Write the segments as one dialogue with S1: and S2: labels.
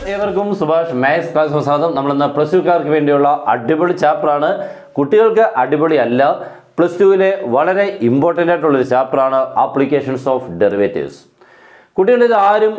S1: ഏവർക്കും Subhash maths class സ്വാഗതം നമ്മളിന്ന് പ്ലസ് ടുക്കാർക്ക് വേണ്ടിയുള്ള അടിപൊളി ചാപ്റ്ററാണ് കുട്ടികൾക്ക് അടിപൊളി അല്ല പ്ലസ് ടുവിലെ വളരെ ഇമ്പോർട്ടൻ്റ് ആയിട്ടുള്ളൊരു ചാപ്റ്ററാണ് ആപ്ലിക്കേഷൻസ് ഓഫ് ഡെറിവേറ്റീവ്സ് കുട്ടികൾ ഇത് ആരും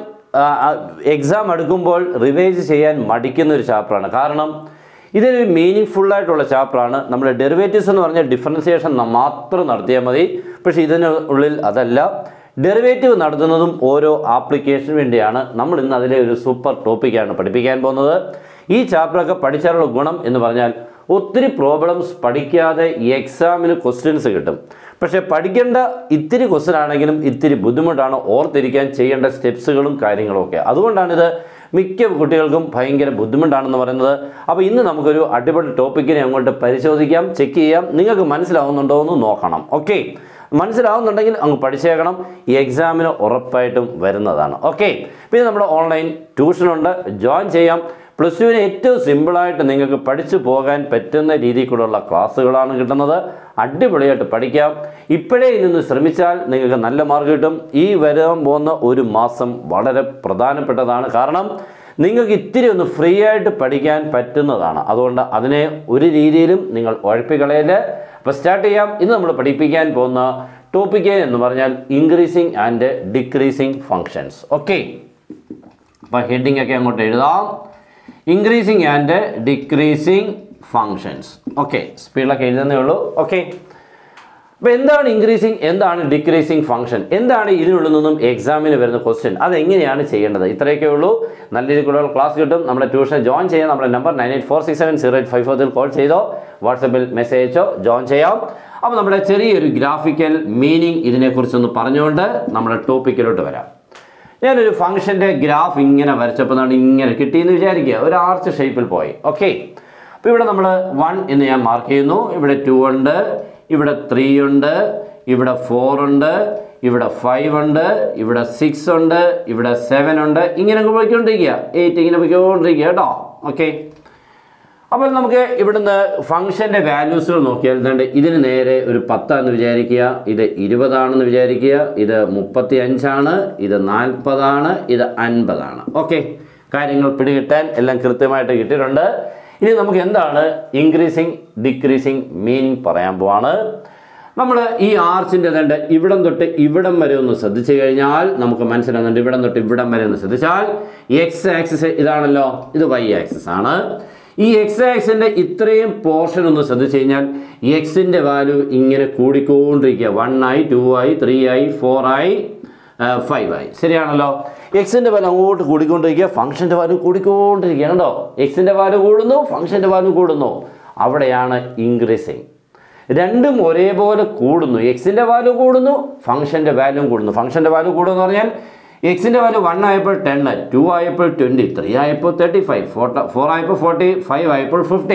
S1: എക്സാം എടുക്കുമ്പോൾ റിവൈസ് ചെയ്യാൻ മടിക്കുന്ന ഒരു ചാപ്റ്ററാണ് കാരണം ഇതൊരു മീനിങ് ഫുള്ളായിട്ടുള്ള ചാപ്റ്ററാണ് നമ്മൾ ഡെറിവേറ്റീവ്സ് എന്ന് പറഞ്ഞാൽ ഡിഫറൻസിയേഷൻ മാത്രം നടത്തിയാൽ മതി പക്ഷേ ഇതിനുള്ളിൽ അതല്ല ഡെറിവേറ്റീവ് നടത്തുന്നതും ഓരോ ആപ്ലിക്കേഷന് വേണ്ടിയാണ് നമ്മൾ ഇന്ന് അതിലെ ഒരു സൂപ്പർ ടോപ്പിക്കാണ് പഠിപ്പിക്കാൻ പോകുന്നത് ഈ ചാപ്റ്ററൊക്കെ പഠിച്ചാലുള്ള ഗുണം എന്ന് പറഞ്ഞാൽ ഒത്തിരി പ്രോബ്ലംസ് പഠിക്കാതെ ഈ എക്സാമിന് ക്വസ്റ്റ്യൻസ് കിട്ടും പക്ഷേ പഠിക്കേണ്ട ഇത്തിരി ക്വസ്റ്റ്യൻ ആണെങ്കിലും ഇത്തിരി ബുദ്ധിമുട്ടാണ് ഓർത്തിരിക്കാൻ ചെയ്യേണ്ട സ്റ്റെപ്സുകളും കാര്യങ്ങളും ഒക്കെ അതുകൊണ്ടാണിത് മിക്ക കുട്ടികൾക്കും ഭയങ്കര ബുദ്ധിമുട്ടാണെന്ന് പറയുന്നത് അപ്പോൾ ഇന്ന് നമുക്കൊരു അടിപൊളി ടോപ്പിക്കിനെ അങ്ങോട്ട് പരിശോധിക്കാം ചെക്ക് ചെയ്യാം നിങ്ങൾക്ക് മനസ്സിലാവുന്നുണ്ടോ എന്ന് നോക്കണം ഓക്കെ മനസ്സിലാവുന്നുണ്ടെങ്കിൽ അങ്ങ് പഠിച്ചേക്കണം ഈ എക്സാമിന് ഉറപ്പായിട്ടും വരുന്നതാണ് ഓക്കെ പിന്നെ നമ്മുടെ ഓൺലൈൻ ട്യൂഷനുണ്ട് ജോയിൻ ചെയ്യാം പ്ലസ് ടുവിന് ഏറ്റവും സിമ്പിളായിട്ട് നിങ്ങൾക്ക് പഠിച്ചു പോകാൻ പറ്റുന്ന രീതിക്കുള്ള ക്ലാസ്സുകളാണ് കിട്ടുന്നത് അടിപൊളിയായിട്ട് പഠിക്കാം ഇപ്പോഴേ നിന്ന് ശ്രമിച്ചാൽ നിങ്ങൾക്ക് നല്ല മാർക്ക് കിട്ടും ഈ വരാൻ പോകുന്ന ഒരു മാസം വളരെ പ്രധാനപ്പെട്ടതാണ് കാരണം നിങ്ങൾക്ക് ഇത്തിരി ഒന്ന് ഫ്രീ ആയിട്ട് പഠിക്കാൻ പറ്റുന്നതാണ് അതുകൊണ്ട് അതിനെ ഒരു രീതിയിലും നിങ്ങൾ ഉഴപ്പിക്കളയല് അപ്പോൾ സ്റ്റാർട്ട് ചെയ്യാം ഇന്ന് നമ്മൾ പഠിപ്പിക്കാൻ പോകുന്ന ടോപ്പിക്ക് എന്ന് പറഞ്ഞാൽ increasing and decreasing functions okay അപ്പോൾ ഹെഡിങ് ഒക്കെ അങ്ങോട്ട് എഴുതാം increasing and decreasing functions okay സ്പീഡിലൊക്കെ എഴുതുന്നേ ഉള്ളൂ ഓക്കെ അപ്പോൾ എന്താണ് ഇൻക്രീസിങ് എന്താണ് ഡിക്രീസിങ് ഫംഗ്ഷൻ എന്താണ് ഇതിനുള്ളിൽ നിന്നും എക്സാമിന് വരുന്ന ക്വസ്റ്റ്യൻ അതെങ്ങനെയാണ് ചെയ്യേണ്ടത് ഇത്രയൊക്കെ ഉള്ളൂ നല്ല രീതിയിലുള്ള ക്ലാസ് കിട്ടും നമ്മുടെ ട്യൂഷൻ ജോയിൻ ചെയ്യാൻ നമ്മുടെ number nine eight four six seven zero eight five ഫോറിൽ കോൾ ചെയ്തോ വാട്സപ്പിൽ മെസ്സേജ് അയച്ചോ ജോയിൻ ചെയ്യാം അപ്പോൾ നമ്മുടെ ചെറിയൊരു ഗ്രാഫിക്കൽ മീനിങ് ഇതിനെക്കുറിച്ചൊന്ന് പറഞ്ഞുകൊണ്ട് നമ്മുടെ ടോപ്പിക്കിലോട്ട് വരാം ഞാനൊരു ഫംഗ്ഷൻ്റെ ഗ്രാഫ് ഇങ്ങനെ വരച്ചപ്പോൾ നമ്മൾ ഇങ്ങനെ കിട്ടിയെന്ന് വിചാരിക്കുക ഒരു ആർച്ച് ഷേപ്പിൽ പോയി ഓക്കെ അപ്പോൾ ഇവിടെ നമ്മൾ വൺ എന്ന് ഞാൻ മാർക്ക് ചെയ്യുന്നു ഇവിടെ ടു ഉണ്ട് ഇവിടെ ത്രീ ഉണ്ട് ഇവിടെ ഫോർ ഉണ്ട് ഇവിടെ ഫൈവ് ഉണ്ട് ഇവിടെ സിക്സ് ഉണ്ട് ഇവിടെ സെവൻ ഉണ്ട് ഇങ്ങനെ പോയിക്കൊണ്ടിരിക്കുക എയ്റ്റ് ഇങ്ങനെ പോയിക്കൊണ്ടിരിക്കുക കേട്ടോ ഓക്കെ അപ്പോൾ നമുക്ക് ഇവിടുന്ന് ഫംഗ്ഷൻ്റെ വാല്യൂസുകൾ നോക്കിയാൽ ഇതുണ്ട് ഇതിന് നേരെ ഒരു പത്താന്ന് വിചാരിക്കുക ഇത് ഇരുപതാണെന്ന് വിചാരിക്കുക ഇത് മുപ്പത്തി അഞ്ചാണ് ഇത് നാൽപ്പതാണ് ഇത് അൻപതാണ് ഓക്കെ കാര്യങ്ങൾ പിടികിട്ടാൻ എല്ലാം കൃത്യമായിട്ട് കിട്ടിയിട്ടുണ്ട് ഇനി നമുക്ക് എന്താണ് ഇൻക്രീസിങ് ഡിക്രീസിങ് മീനിങ് പറയാൻ പോവാണ് നമ്മൾ ഈ ആർച്ചിൻ്റെ തണ്ട് ഇവിടം തൊട്ട് ഇവിടം വരെ ഒന്ന് ശ്രദ്ധിച്ചു കഴിഞ്ഞാൽ നമുക്ക് മനസ്സിലാകുന്നുണ്ട് ഇവിടം തൊട്ട് ഇവിടം വരെ ഒന്ന് ശ്രദ്ധിച്ചാൽ എക്സ് ആക്സിസ് ഇതാണല്ലോ ഇത് വൈ ആക്സിസ് ആണ് ഈ എക്സ് ആക്സിൻ്റെ ഇത്രയും പോർഷൻ ഒന്ന് ശ്രദ്ധിച്ചു കഴിഞ്ഞാൽ എക്സിൻ്റെ വാല്യൂ ഇങ്ങനെ കൂടിക്കൊണ്ടിരിക്കുക വൺ ആയി ടു ആയി ത്രീ ആയി ഫോർ ആയി ഫൈവ് ആയി ശരിയാണല്ലോ എക്സിൻ്റെ വാല്യൂ അങ്ങോട്ട് കൂടിക്കൊണ്ടിരിക്കുക ഫംഗ്ഷൻ്റെ വാല്യൂ കൂടിക്കൊണ്ടിരിക്കുക കണ്ടോ എക്സിൻ്റെ വാല്യൂ കൂടുന്നു ഫംഗ്ഷൻ്റെ വാല്യൂ കൂടുന്നു അവിടെയാണ് ഇൻക്രീസിങ് രണ്ടും ഒരേപോലെ കൂടുന്നു എക്സിൻ്റെ വാല്യൂ കൂടുന്നു ഫംഗ്ഷൻ്റെ വാല്യൂ കൂടുന്നു ഫംഗ്ഷൻ്റെ വാല്യൂ കൂടുന്നു പറഞ്ഞാൽ എക്സിൻ്റെ വാല്യൂ വൺ ആയപ്പോൾ ടെൻ ടു ആയപ്പോൾ ട്വൻറ്റി ത്രീ ആയപ്പോൾ തേർട്ടി ഫൈവ് ഫോർ ഫോർ ആയപ്പോൾ ഫോർട്ടി ഫൈവ് ആയപ്പോൾ ഫിഫ്റ്റി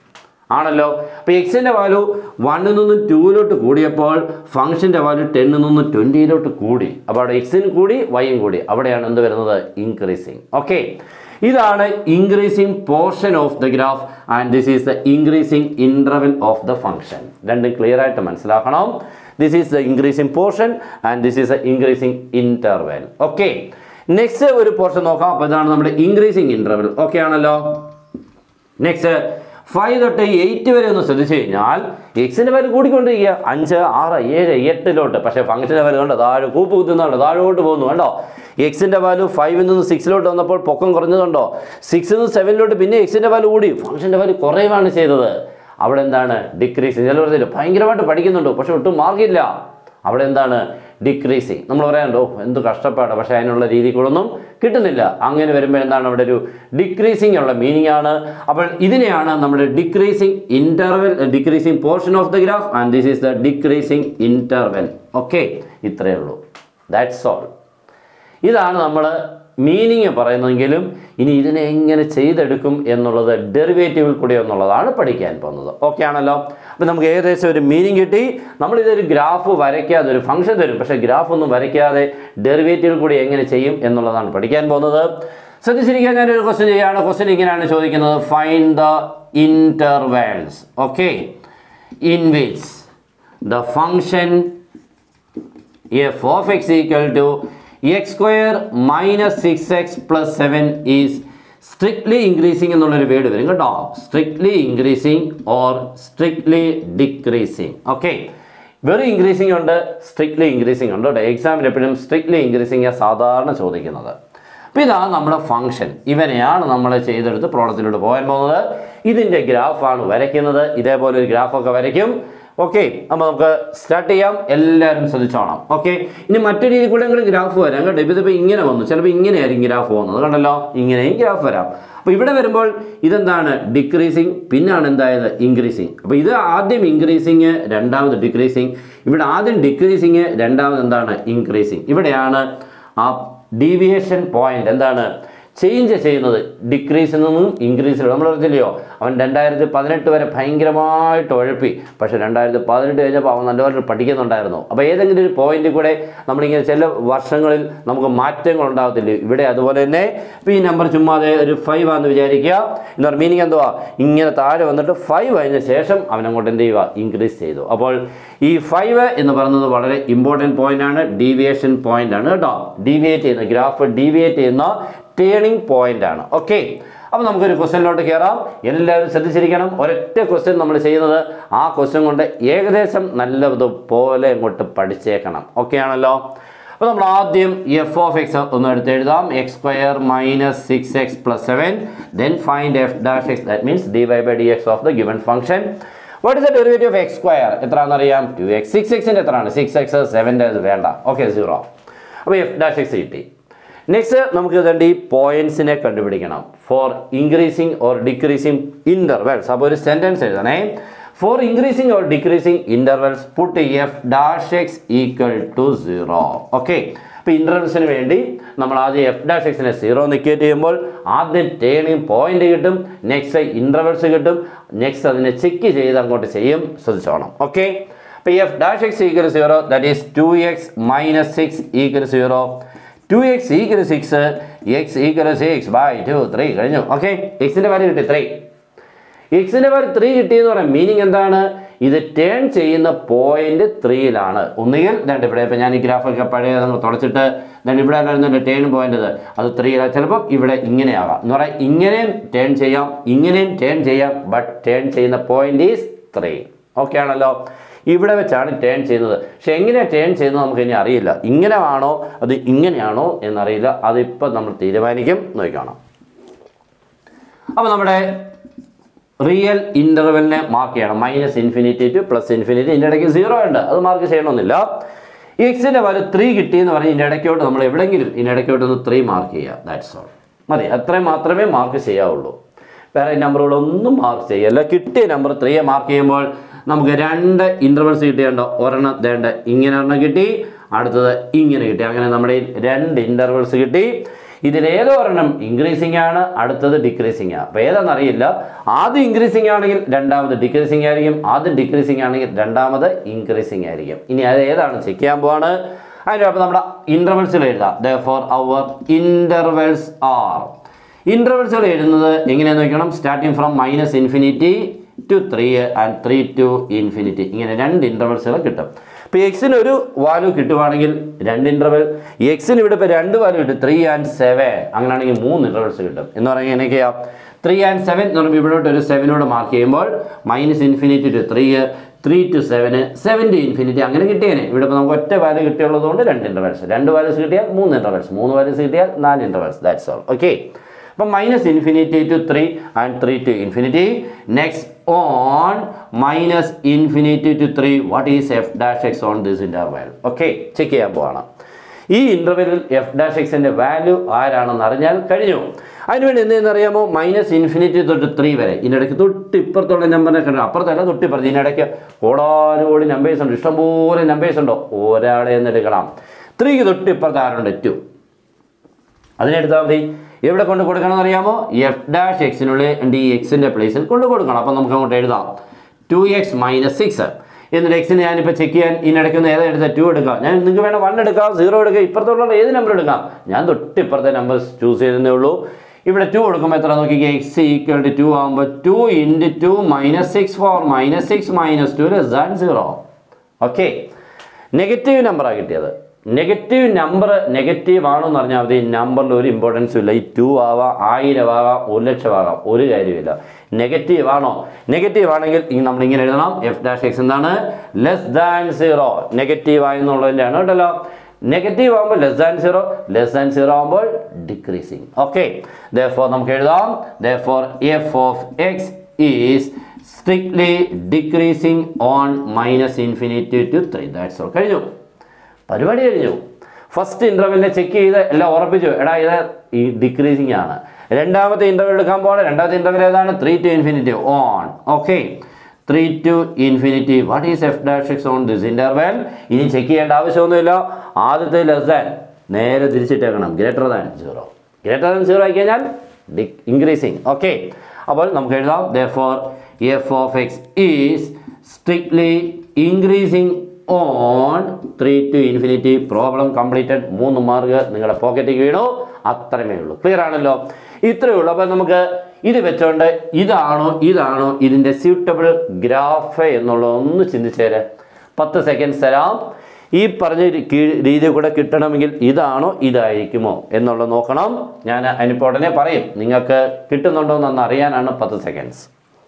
S1: ആണല്ലോ അപ്പോൾ എക്സിൻ്റെ വാല്യൂ വണ്ണിൽ നിന്ന് ടൂവിലോട്ട് കൂടിയപ്പോൾ ഫംഗ്ഷൻ്റെ വാല്യൂ ടെന്നിൽ നിന്ന് ട്വൻറ്റിയിലോട്ട് കൂടി അപ്പോൾ അവിടെ എക്സിന് കൂടി വൈയും കൂടി അവിടെയാണ് എന്ത് വരുന്നത് ഇൻക്രീസിങ് ഓക്കെ ഇതാണ് increasing portion of the graph and this is the increasing interval of the function രണ്ടും ക്ലിയർ ആയിട്ട് മനസ്സിലാക്കണം this is the increasing portion and this is the increasing interval okay next ഒരു പോർഷൻ നോക്കാം അപ്പോൾ ഇതാണ് നമ്മുടെ increasing interval okay ആണല്ലോ next five തൊട്ട് എയ്റ്റ് വരെ ഒന്ന് ശ്രദ്ധിച്ചു കഴിഞ്ഞാൽ എക്സിൻ്റെ വാല്യൂ കൂടിക്കൊണ്ടിരിക്കുക അഞ്ച് ആറ് ഏഴ് എട്ടിലോട്ട് പക്ഷേ ഫംഗ്ഷൻ്റെ വാല്യൂ കണ്ടോ താഴെ കൂപ്പ് കുത്തുന്നുണ്ട് താഴോട്ട് പോകുന്നു കണ്ടോ എക്സിൻ്റെ വാല്യൂ ഫൈവിൽ നിന്ന് സിക്സിലോട്ട് വന്നപ്പോൾ പൊക്കം കുറഞ്ഞതുണ്ടോ സിക്സിൽ നിന്ന് സെവനിലോട്ട് പിന്നെ എക്സിൻ്റെ വാല്യൂ കൂടി ഫംഗ്ഷൻ്റെ വാല്യൂ കുറയുകയാണ് ചെയ്തത് അവിടെ എന്താണ് ഡിക്രീസ് ചില പറഞ്ഞില്ല ഭയങ്കരമായിട്ട് പഠിക്കുന്നുണ്ട് പക്ഷെ ഒട്ടും മാർക്കില്ല അവിടെ എന്താണ് ഡിക്രീസിങ് നമ്മൾ പറയാനുണ്ടോ എന്ത് കഷ്ടപ്പാടാണ് പക്ഷേ അതിനുള്ള രീതികളൊന്നും കിട്ടുന്നില്ല അങ്ങനെ വരുമ്പോൾ എന്താണ് അവിടെ ഒരു ഡിക്രീസിങ് ഉള്ള മീനിങ് ആണ് അപ്പോൾ ഇതിനെയാണ് നമ്മുടെ decreasing interval decreasing portion of the graph and this is the decreasing interval okay ഇത്രയേ ഉള്ളൂ ദാറ്റ്സ് ഓൾ ഇതാണ് നമ്മൾ മീനിങ് പറയുന്നതെങ്കിലും ഇനി ഇതിനെ എങ്ങനെ ചെയ്തെടുക്കും എന്നുള്ളത് ഡെറിവേറ്റീവിൽ കൂടി എന്നുള്ളതാണ് പഠിക്കാൻ പോകുന്നത് ഓക്കെ ആണല്ലോ അപ്പോൾ നമുക്ക് ഏകദേശം ഒരു മീനിങ് കിട്ടി നമ്മൾ ഇതൊരു ഗ്രാഫ് വരയ്ക്കാതെ ഒരു ഫംഗ്ഷൻ തരും പക്ഷേ ഗ്രാഫ് ഒന്നും വരയ്ക്കാതെ ഡെറിവേറ്റീവിൽ കൂടി എങ്ങനെ ചെയ്യും എന്നുള്ളതാണ് പഠിക്കാൻ പോകുന്നത് ശ്രദ്ധിച്ചിരിക്കാൻ ഞാനൊരു ക്വസ്റ്റ്യൻ ചെയ്യുകയാണ് ക്വസ്റ്റ്യൻ ഇങ്ങനെയാണ് ചോദിക്കുന്നത് find the intervals okay in which the function f of x equal to x square minus 6x plus 7 is strictly increasing എന്നുള്ളൊരു വേർഡ് വരും കേട്ടോ strictly increasing or strictly decreasing okay വെറും ഇൻക്രീസിങ് ഉണ്ട് strictly increasing ഉണ്ട് കേട്ടോ എക്സാമിൽ എപ്പോഴും strictly increasing സാധാരണ ചോദിക്കുന്നത് അപ്പോൾ ഇതാണ് നമ്മുടെ ഫംഗ്ഷൻ ഇവനെയാണ് നമ്മൾ ചെയ്തെടുത്ത് പ്രോബ്ലത്തിലൂടെ പോകാൻ പോകുന്നത് ഇതിൻ്റെ ഗ്രാഫാണ് വരയ്ക്കുന്നത് ഇതേപോലെ ഒരു ഗ്രാഫൊക്കെ വരയ്ക്കും ഓക്കെ അപ്പോൾ നമുക്ക് സ്റ്റാർട്ട് ചെയ്യാം എല്ലാവരും ശ്രദ്ധിച്ചോണം ഓക്കെ ഇനി മറ്റൊരു രീതിയിൽ കൂടെ എങ്കിലും ഗ്രാഫ് വരാം കേട്ടോ ഇതിപ്പോൾ ഇങ്ങനെ വന്നു ചിലപ്പോൾ ഇങ്ങനെയായിരിക്കും ഗ്രാഫ് പോകുന്നത് കണ്ടല്ലോ ഇങ്ങനെയും ഗ്രാഫ് വരാം അപ്പോൾ ഇവിടെ വരുമ്പോൾ ഇതെന്താണ് ഡിക്രീസിങ് പിന്നാണ് എന്തായത് ഇൻക്രീസിങ് അപ്പോൾ ഇത് ആദ്യം ഇൻക്രീസിങ് രണ്ടാമത് ഡിക്രീസിങ് ഇവിടെ ആദ്യം ഡിക്രീസിങ് രണ്ടാമത് എന്താണ് ഇൻക്രീസിങ് ഇവിടെയാണ് ആ ഡീവിയേഷൻ പോയിന്റ് എന്താണ് ചേഞ്ച് ചെയ്യുന്നത് ഡിക്രീസിൽ നിന്നും ഇൻക്രീസിൽ നമ്മൾ പറഞ്ഞില്ലയോ അവൻ രണ്ടായിരത്തി പതിനെട്ട് വരെ ഭയങ്കരമായിട്ട് ഉഴപ്പി പക്ഷേ രണ്ടായിരത്തി പതിനെട്ട് കഴിഞ്ഞപ്പോൾ അവൻ നല്ലപോലെ പഠിക്കുന്നുണ്ടായിരുന്നു അപ്പോൾ ഏതെങ്കിലും ഒരു പോയിന്റിൽ കൂടെ നമ്മളിങ്ങനെ ചില വർഷങ്ങളിൽ നമുക്ക് മാറ്റങ്ങൾ ഉണ്ടാകത്തില്ല ഇവിടെ അതുപോലെ തന്നെ ഇപ്പോൾ ഈ നമ്പർ ചുമ്മാതെ ഒരു ഫൈവ് ആണെന്ന് വിചാരിക്കുക എന്ന് പറഞ്ഞാൽ മീനിങ് എന്തുവാ ഇങ്ങനെ താഴെ വന്നിട്ട് ഫൈവ് അതിന് ശേഷം അവൻ അങ്ങോട്ട് എന്ത് ചെയ്യുക ഇൻക്രീസ് ചെയ്തു അപ്പോൾ ഈ ഫൈവ് എന്ന് പറയുന്നത് വളരെ ഇമ്പോർട്ടൻറ്റ് പോയിന്റ് ആണ് ഡീവിയേഷൻ പോയിന്റ് ആണ് കേട്ടോ ഡീവിയേറ്റ് ചെയ്യുന്ന ഗ്രാഫ് ഡീവിയേറ്റ് ചെയ്യുന്ന ടേണിംഗ് പോയിന്റ് ആണ് ഓക്കെ അപ്പോൾ നമുക്കൊരു ക്വസ്റ്റ്യനിലോട്ട് കയറാം എല്ലാവരും ശ്രദ്ധിച്ചിരിക്കണം ഒരൊറ്റ ക്വസ്റ്റ്യൻ നമ്മൾ ചെയ്യുന്നത് ആ ക്വസ്റ്റ്യൻ കൊണ്ട് ഏകദേശം നല്ലതുപോലെ അങ്ങോട്ട് പഠിച്ചേക്കണം ഓക്കെ ആണല്ലോ അപ്പോൾ നമ്മൾ ആദ്യം എഫ് ഓഫ് എക്സ് ഒന്ന് എടുത്ത് എഴുതാം x square minus six x plus seven then find f dash x that means d y by d x of the given function what is the derivative of x square എത്രയാണെന്നറിയാം two x six എക്സിൻ്റെ എത്രയാണ് six x സെവൻ്റെ അത് വേണ്ട okay zero അപ്പോൾ f dash x കിട്ടി next നമുക്ക് ഇതുണ്ട് ഈ പോയിന്റ്സിനെ കണ്ടുപിടിക്കണം for increasing or decreasing intervals അപ്പോൾ ഒരു സെൻറ്റൻസ് എഴുതണേ for increasing or decreasing intervals put f dash x equal to zero okay അപ്പോൾ ഇൻ്റർവെൽസിന് വേണ്ടി നമ്മൾ ആദ്യം എഫ് ഡാഷ് എക്സിനെ സീറോ നിക്കേറ്റ് ചെയ്യുമ്പോൾ ആദ്യം ടേണിങ് പോയിന്റ് കിട്ടും നെക്സ്റ്റ് ഇൻ്റർവെൽസ് കിട്ടും നെക്സ്റ്റ് അതിനെ ചെക്ക് ചെയ്ത് അങ്ങോട്ട് ചെയ്യും ശ്രദ്ധിച്ചോണം ഓക്കെ അപ്പോൾ f dash x equal zero that is two x minus six equal zero two x equal six x equal six by two three കഴിഞ്ഞു ഓക്കെ എക്സിൻ്റെ വാല്യൂ കിട്ടി ത്രീ എക്സിൻ്റെ വാല്യൂ ത്രീ കിട്ടിയെന്ന് പറയാം മീനിങ് എന്താണ് ഇത് ടേൺ ചെയ്യുന്ന പോയിന്റ് ത്രീയിലാണ് ഒന്നുകിൽ രണ്ട് ഇവിടെ ഇപ്പം ഞാൻ ഈ ഗ്രാഫൊക്കെ പഴയ നമ്മൾ തുടച്ചിട്ട് ദണ്ട് ഇവിടെ ആയിരുന്നു ടേൺ പോയിന്റ് അത് ത്രീയിലാണ് ചിലപ്പം ഇവിടെ ഇങ്ങനെയാകാം എന്ന് പറയാം ഇങ്ങനെയും ടേൺ ചെയ്യാം ഇങ്ങനെയും ടേൺ ചെയ്യാം ബട്ട് ടേൺ ചെയ്യുന്ന പോയിന്റ് ഈസ് ത്രീ ഓക്കെ ആണല്ലോ ഇവിടെ വെച്ചാണ് ടേൺ ചെയ്യുന്നത് പക്ഷെ എങ്ങനെയാണ് ടേൺ ചെയ്യുന്നത് നമുക്ക് ഇനി അറിയില്ല ഇങ്ങനെ ആണോ അത് ഇങ്ങനെയാണോ എന്നറിയില്ല അതിപ്പോൾ നമ്മൾ തീരുമാനിക്കും നോക്കണം അപ്പോൾ നമ്മുടെ റിയൽ ഇൻ്റർവെലിനെ മാർക്ക് ചെയ്യണം minus infinity to plus infinity ഇതിൻ്റെ ഇടയ്ക്ക് സീറോ ഉണ്ട് അത് മാർക്ക് ചെയ്യണമെന്നില്ല എക്സിൻ്റെ വാല്യൂ ത്രീ കിട്ടിയെന്ന് പറഞ്ഞ് ഇതിൻ്റെ ഇടയ്ക്കോട്ട് നമ്മൾ എവിടെയെങ്കിലും ഇതിൻ്റെ ഇടയ്ക്കോട്ട് ഒന്ന് ത്രീ മാർക്ക് ചെയ്യുക ദാറ്റ്സ് ഓൾ മതി അത്രയും മാത്രമേ മാർക്ക് ചെയ്യാവുള്ളൂ വേറെ നമ്പറുകളൊന്നും മാർക്ക് ചെയ്യല്ല കിട്ടിയ നമ്പർ ത്രീയെ മാർക്ക് ചെയ്യുമ്പോൾ നമുക്ക് രണ്ട് ഇൻ്റർവൽസ് കിട്ടിയുണ്ടോ ഒരെണ്ണം വേണ്ട ഇങ്ങനെ ഒരെണ്ണം കിട്ടി അടുത്തത് ഇങ്ങനെ കിട്ടി അങ്ങനെ നമ്മുടെ ഈ രണ്ട് ഇൻ്റർവൽസ് കിട്ടി ഇതിലേതോ ഒരെണ്ണം ഇൻക്രീസിങ് ആണ് അടുത്തത് ഡിക്രീസിങ് ആണ് അപ്പോൾ ഏതാണെന്ന് അറിയില്ല ആദ്യം ഇൻക്രീസിങ് ആണെങ്കിൽ രണ്ടാമത് ഡിക്രീസിങ് ആയിരിക്കും ആദ്യം ഡിക്രീസിങ് ആണെങ്കിൽ രണ്ടാമത് ഇൻക്രീസിങ് ആയിരിക്കും ഇനി അത് ഏതാണ് ചെക്ക് ചെയ്യാൻ പോവാണ് അതിനൊപ്പം നമ്മുടെ ഇൻ്റർവൽസിൽ എഴുതാം therefore our intervals are ഇൻ്റർവെൽസുകൾ എഴുതുന്നത് എങ്ങനെയാണെന്ന് നോക്കണം starting from minus infinity to three and three to infinity ഇങ്ങനെ രണ്ട് ഇൻ്റർവെൽസുകൾ കിട്ടും ഇപ്പോൾ എക്സിന് ഒരു വാല്യൂ കിട്ടുവാണെങ്കിൽ രണ്ട് ഇൻ്റർവെൽ എക്സിന് ഇവിടെ ഇപ്പോൾ രണ്ട് വാല്യൂ കിട്ടും ത്രീ ആൻഡ് സെവൻ അങ്ങനെയാണെങ്കിൽ മൂന്ന് ഇൻ്റർവെൽസ് കിട്ടും എന്ന് പറഞ്ഞാൽ എങ്ങനെയൊക്കെയാ ത്രീ ആൻഡ് സെവൻ എന്ന് പറയുമ്പോൾ ഇവിടോട്ട് ഒരു സെവനോട് മാർക്ക് ചെയ്യുമ്പോൾ minus infinity to three three to സെവന് സെവൻ ടു ഇൻഫിനിറ്റി അങ്ങനെ കിട്ടിയേനെ ഇവിടെ ഇപ്പോൾ നമുക്ക് ഒറ്റ വാല്യൂ കിട്ടിയുള്ളതുകൊണ്ട് രണ്ട് ഇൻ്റർവെൽസ് രണ്ട് വാല്യൂസ് കിട്ടിയാൽ മൂന്ന് ഇൻ്റർവെൽസ് മൂന്ന് വാല്യൂസ് കിട്ടിയാൽ നാല് ഇൻ്റർവെൽസ് ദാറ്റ്സ് ഓൾ ഓക്കെ അപ്പം minus infinity to three and three to infinity next on minus infinity to three what is F dash X on this interval okay ചെക്ക് ചെയ്യാൻ പോവാണ് ഈ ഇൻ്റർവെല്ലിൽ എഫ് ഡാഷ് എക്സിൻ്റെ വാല്യൂ ആരാണെന്ന് അറിഞ്ഞാൽ കഴിഞ്ഞു അതിനുവേണ്ടി എന്തെന്ന് അറിയാമോ മൈനസ് ഇൻഫിനിറ്റി തൊട്ട് ത്രീ വരെ ഇതിനിടയ്ക്ക് തൊട്ട് ഇപ്പുറത്തുള്ള നമ്പറിനെ കണ്ടു അപ്പുറത്തല്ല തൊട്ടിപ്പുറത്ത് ഇതിനിടയ്ക്ക് കോടാനുകോടി നമ്പേഴ്സ് ഉണ്ട് ഇഷ്ടംപോലെ നമ്പേഴ്സ് ഉണ്ടോ ഒരാളെ എന്ന് എടുക്കണം ത്രീക്ക് തൊട്ട് ഇപ്പുറത്ത് ആരുണ്ട് ടു അതിനെടുത്താൽ മതി എവിടെ കൊണ്ട് കൊടുക്കണം എന്ന് അറിയാമോ എഫ് ഡാഷ് എക്സിനുള്ളിൽ ഡി എക്സിൻ്റെ പ്ലേസിൽ കൊണ്ട് കൊടുക്കണം അപ്പം നമുക്ക് അങ്ങോട്ട് എഴുതാം ടു എക്സ് മൈനസ് സിക്സ് എന്നിട്ട് എക്സിന് ഞാനിപ്പോൾ ചെക്ക് ചെയ്യാൻ ഇതിനിടയ്ക്ക് ഒന്ന് ഏതാ എടുത്താൽ ടു എടുക്കാം ഞാൻ നിങ്ങൾക്ക് വേണം വൺ എടുക്കാം സീറോ എടുക്കാം ഇപ്പുറത്തുള്ള ഏത് നമ്പർ എടുക്കാം ഞാൻ തൊട്ട് ഇപ്പുറത്തെ നമ്പർ ചൂസ് ചെയ്തേ ഉള്ളൂ ഇവിടെ ടു കൊടുക്കുമ്പോൾ എത്ര നോക്കിക്കുക എക്സ് ഈക്വൽ ടു ടു ആകുമ്പോൾ two into two minus six four minus six minus two less than zero okay negative നമ്പറാണ് കിട്ടിയത് നെഗറ്റീവ് നമ്പർ നെഗറ്റീവ് ആണോ എന്ന് പറഞ്ഞാൽ മതി നമ്പറിൽ ഒരു ഇമ്പോർട്ടൻസും ഇല്ല ഈ ടു ആവാം ആയിരം ആകാം ഒരു ലക്ഷം ആകാം ഒരു കാര്യമില്ല നെഗറ്റീവ് ആണോ നെഗറ്റീവ് ആണെങ്കിൽ ഈ നമ്മൾ ഇങ്ങനെ എഴുതണം എഫ് ഡാഷ് എക്സ് എന്താണ് ലെസ് ദാൻ സീറോ നെഗറ്റീവ് ആയെന്നുള്ളതിൻ്റെ ആണ് കേട്ടല്ലോ നെഗറ്റീവ് ആകുമ്പോൾ less than zero less than zero ആകുമ്പോൾ ഡിക്രീസിങ് ഓക്കെ ഫോർ നമുക്ക് എഴുതാം for F of X is strictly decreasing on minus infinity to three that's all കഴിഞ്ഞു പരിപാടി കഴിഞ്ഞു ഫസ്റ്റ് ഇൻ്റർവെല്ലിനെ ചെക്ക് ചെയ്ത് എല്ലാം ഉറപ്പിച്ചു എടാ ഇത് ഈ ഡിക്രീസിങ് ആണ് രണ്ടാമത്തെ ഇൻ്റർവെൽ എടുക്കാൻ പോകണം രണ്ടാമത്തെ ഇൻ്റർവെൽ ഏതാണ് three to infinity on okay three to infinity what is F dash X on this interval ഇനി ചെക്ക് ചെയ്യേണ്ട ആവശ്യമൊന്നുമില്ല ആദ്യത്തെ ലെസ് ദാൻ നേരെ തിരിച്ചിട്ടേക്കണം greater than zero greater than zero ആയി കഴിഞ്ഞാൽ ഇൻക്രീസിങ് ഓക്കെ അപ്പോൾ നമുക്ക് എഴുതാം therefore F of X is strictly increasing on three to infinity problem completed മൂന്ന് മാർക്ക് നിങ്ങളുടെ പോക്കറ്റിൽ വീണു അത്രമേ ഉള്ളൂ ക്ലിയർ ആണല്ലോ ഇത്രയേ ഉള്ളൂ അപ്പോൾ നമുക്ക് ഇത് വെച്ചോണ്ട് ഇതാണോ ഇതാണോ ഇതിൻ്റെ സ്യൂട്ടബിൾ ഗ്രാഫ് എന്നുള്ളത് ഒന്ന് ചിന്തിച്ചേരെ പത്ത് സെക്കൻഡ്സ് തരാം ഈ പറഞ്ഞ രീ- കീഴ് രീതി കൂടെ കിട്ടണമെങ്കിൽ ഇതാണോ ഇതായിരിക്കുമോ എന്നുള്ളത് നോക്കണം ഞാൻ അതിനിപ്പോൾ ഉടനെ പറയും നിങ്ങൾക്ക് കിട്ടുന്നുണ്ടോ എന്ന് അറിയാനാണ് പത്ത് സെക്കൻഡ്സ്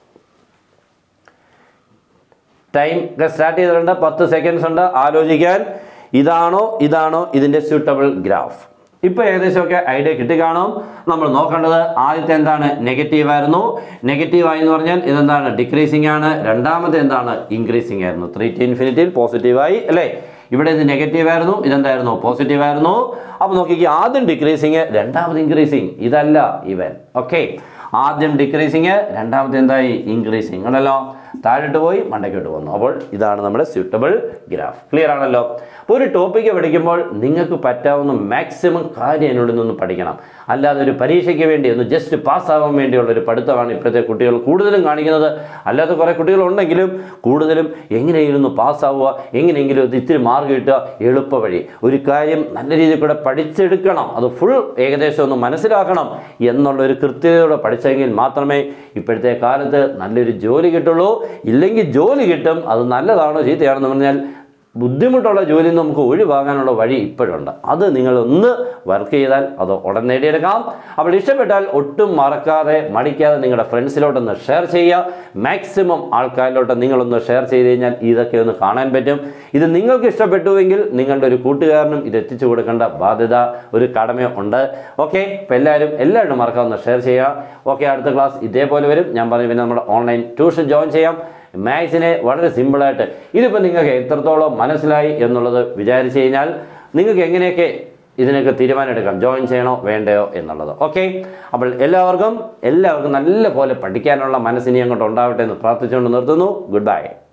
S1: ടൈം സ്റ്റാർട്ട് ചെയ്തിട്ടുണ്ട് പത്ത് സെക്കൻഡ്സ് ഉണ്ട് ആലോചിക്കാൻ ഇതാണോ ഇതാണോ ഇതിൻ്റെ സ്യൂട്ടബിൾ ഗ്രാഫ് ഇപ്പോൾ ഏകദേശമൊക്കെ ഐഡിയ കിട്ടിക്കാണും നമ്മൾ നോക്കേണ്ടത് ആദ്യത്തെ എന്താണ് നെഗറ്റീവ് ആയിരുന്നു നെഗറ്റീവ് ആയി എന്ന് പറഞ്ഞാൽ ഇതെന്താണ് ഡിക്രീസിങ് ആണ് രണ്ടാമത്തെ എന്താണ് ഇൻക്രീസിങ് ആയിരുന്നു ത്രീ ടു ഇൻഫിനിറ്റിയിൽ പോസിറ്റീവായി അല്ലേ ഇവിടെ ഇത് നെഗറ്റീവ് ആയിരുന്നു ഇതെന്തായിരുന്നു പോസിറ്റീവ് ആയിരുന്നു അപ്പോൾ നോക്കിക്കേ ആദ്യം ഡിക്രീസിങ് രണ്ടാമത് ഇൻക്രീസിങ് ഇതല്ല ഇവൻ ഓക്കെ ആദ്യം ഡിക്രീസിങ് രണ്ടാമത്തെ എന്തായി ഇൻക്രീസിങ് ആണല്ലോ താഴോട്ട് പോയി മണ്ടയ്ക്കോട്ട് വന്നു അപ്പോൾ ഇതാണ് നമ്മുടെ സ്യൂട്ടബിൾ ഗ്രാഫ് ക്ലിയർ ആണല്ലോ അപ്പോൾ ഒരു ടോപ്പിക്ക് പഠിക്കുമ്പോൾ നിങ്ങൾക്ക് പറ്റാവുന്ന മാക്സിമം കാര്യം അതിനുള്ളിൽ നിന്ന് പഠിക്കണം അല്ലാതെ ഒരു പരീക്ഷയ്ക്ക് വേണ്ടി ഒന്ന് ജസ്റ്റ് പാസ്സാവാൻ വേണ്ടിയുള്ള ഒരു പഠിത്തമാണ് ഇപ്പോഴത്തെ കുട്ടികൾ കൂടുതലും കാണിക്കുന്നത് അല്ലാതെ കുറേ കുട്ടികളുണ്ടെങ്കിലും കൂടുതലും എങ്ങനെയെങ്കിലും ഒന്ന് പാസ്സാവുക എങ്ങനെയെങ്കിലും ഇത് ഇത്തിരി മാർക്ക് കിട്ടുക എളുപ്പ വഴി ഒരു കാര്യം നല്ല രീതിയിൽ കൂടെ പഠിച്ചെടുക്കണം അത് ഫുൾ ഏകദേശം ഒന്ന് മനസ്സിലാക്കണം എന്നുള്ള ഒരു കൃത്യതയോടെ പഠിച്ചെങ്കിൽ മാത്രമേ ഇപ്പോഴത്തെ കാലത്ത് നല്ലൊരു ജോലി കിട്ടുള്ളൂ ഇല്ലെങ്കിൽ ജോലി കിട്ടും അത് നല്ലതാണോ ചീത്തയാണെന്ന് പറഞ്ഞാൽ ബുദ്ധിമുട്ടുള്ള ജോലിയിൽ നിന്ന് നമുക്ക് ഒഴിവാകാനുള്ള വഴി ഇപ്പോഴുണ്ട് അത് നിങ്ങളൊന്ന് വർക്ക് ചെയ്താൽ അത് ഉടൻ നേടിയെടുക്കാം അപ്പോൾ ഇഷ്ടപ്പെട്ടാൽ ഒട്ടും മറക്കാതെ മടിക്കാതെ നിങ്ങളുടെ ഫ്രണ്ട്സിലോട്ടൊന്ന് ഷെയർ ചെയ്യുക മാക്സിമം ആൾക്കാരിലോട്ട് നിങ്ങളൊന്ന് ഷെയർ ചെയ്ത് കഴിഞ്ഞാൽ ഇതൊക്കെ ഒന്ന് കാണാൻ പറ്റും ഇത് നിങ്ങൾക്ക് ഇഷ്ടപ്പെട്ടുവെങ്കിൽ നിങ്ങളുടെ ഒരു കൂട്ടുകാരനും ഇത് എത്തിച്ചു കൊടുക്കേണ്ട ബാധ്യത ഒരു കടമ ഉണ്ട് ഓക്കെ അപ്പോൾ എല്ലാവരും എല്ലാവരും മറക്കാവുന്ന ഷെയർ ചെയ്യുക ഓക്കെ അടുത്ത ക്ലാസ് ഇതേപോലെ വരും ഞാൻ പറഞ്ഞു പിന്നെ നമ്മുടെ ഓൺലൈൻ ട്യൂഷൻ ജോയിൻ ചെയ്യാം മാത്സിനെ വളരെ സിമ്പിളായിട്ട് ഇതിപ്പോൾ നിങ്ങൾക്ക് എത്രത്തോളം മനസ്സിലായി എന്നുള്ളത് വിചാരിച്ചു കഴിഞ്ഞാൽ നിങ്ങൾക്ക് എങ്ങനെയൊക്കെ ഇതിനൊക്കെ തീരുമാനം എടുക്കാം ജോയിൻ ചെയ്യണോ വേണ്ടയോ എന്നുള്ളത് ഓക്കെ അപ്പോൾ എല്ലാവർക്കും എല്ലാവർക്കും നല്ല പോലെ പഠിക്കാനുള്ള മനസ്സിനി അങ്ങോട്ട് ഉണ്ടാവട്ടെ എന്ന് പ്രാർത്ഥിച്ചുകൊണ്ട് നിർത്തുന്നു ഗുഡ് ബൈ